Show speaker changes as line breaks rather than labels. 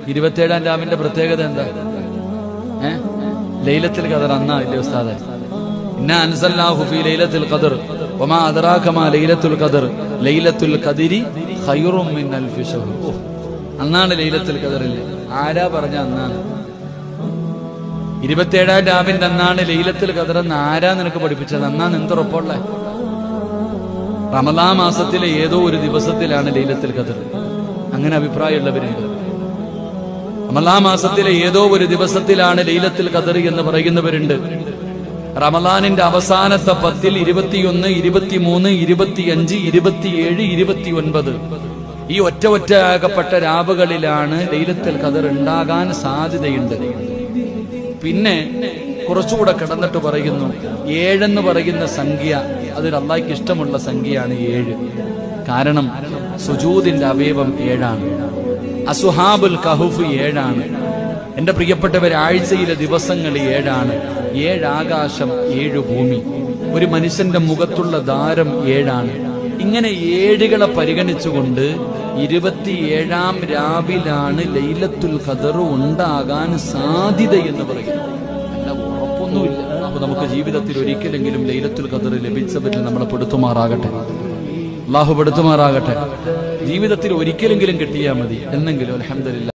ഇരുപത്തേഴാം രാവിന്റെ പ്രത്യേകത എന്താ ഏ ലൈലത്തിൽ ഖദർ അന്നാ ഇല്ലേ ഉസ്താദെ ഇന്ന അൻസൽനാഹു ഫീ ലൈലത്തിൽ ഖദർ വമാ അദ്റാക മാ ലൈലത്തുൽ ഖദർ ലൈലത്തുൽ ഖദരി ഖൈറും മിൻ അൽഫി ശഹർ ഓ, അന്നാണ് ലൈലത്തുൽ ഖദറിൽ ആരാ പറഞ്ഞ അന്നാണ് ഇരുപത്തിയേഴാം രാവിന്റെ അന്നാണ് ലൈലത്തുൽ ഖദർ എന്ന് ആരാ നിനക്ക് പഠിപ്പിച്ചത് അന്നാണ് എന്തുറപ്പുള്ളേ റമദാ മാസത്തിലെ ഏതോ ഒരു ദിവസത്തിലാണ് ലൈലത്തുൽ ഖദർ അങ്ങനെ അഭിപ്രായമുള്ളവരുണ്ട് റമദാ മാസത്തിലെ ഏതോ ഒരു ദിവസത്തിലാണ് ലൈലത്തുൽ ഖദർ എന്ന് പറയുന്നവരുണ്ട് റമദാനിന്റെ അവസാനത്തെ പത്തിൽ ഇരുപത്തിയൊന്ന് ഇരുപത്തിമൂന്ന് ഇരുപത്തിയഞ്ച് ഇരുപത്തിയേഴ് ഇരുപത്തിയൊൻപത് ഈ ഒറ്റ ഒറ്റ ആകപ്പെട്ട രാവുകളിലാണ് ലൈലത്തുൽ ഖദർ ഉണ്ടാകാൻ സാധ്യതയുണ്ട് പിന്നെ കുറച്ചുകൂടെ കിടന്നിട്ട് പറയുന്നു ഏഴെന്ന് പറയുന്ന സംഖ്യ അതൊരു അള്ളാഹിക്ക് ഇഷ്ടമുള്ള സംഖ്യയാണ് ഏഴ് കാരണം സുജൂദിന്റെ അവയവം ഏഴാണ് അസുഹാബുൽ കഹുഫ് ഏഴാണ് എന്റെ പ്രിയപ്പെട്ടവർ ആഴ്ചയിലെ ദിവസങ്ങൾ ഏഴാണ് ഏഴാകാശം ഏഴ് ഭൂമി ഒരു മനുഷ്യന്റെ മുഖത്തുള്ള ദാരം ഏഴാണ് ഇങ്ങനെ ഏഴുകളെ പരിഗണിച്ചുകൊണ്ട് ഇരുപത്തിയേഴാം രാവിലാണ് ലൈലത്തുൽ ഖദർ ഉണ്ടാകാൻ സാധ്യത എന്ന് പറയുന്നു അല്ല ഉറപ്പൊന്നുമില്ല അപ്പൊ നമുക്ക് ജീവിതത്തിൽ ഒരിക്കലെങ്കിലും ലൈലത്തുൽ ഖദർ ലഭിച്ചവരിൽ നമ്മളെ പെടുത്തുമാറാകട്ടെ അള്ളാഹു പെടുത്തുമാറാകട്ടെ ജീവിതത്തിൽ ഒരിക്കലെങ്കിലും കിട്ടിയാൽ മതി എന്നെങ്കിലും അലഹമില്ല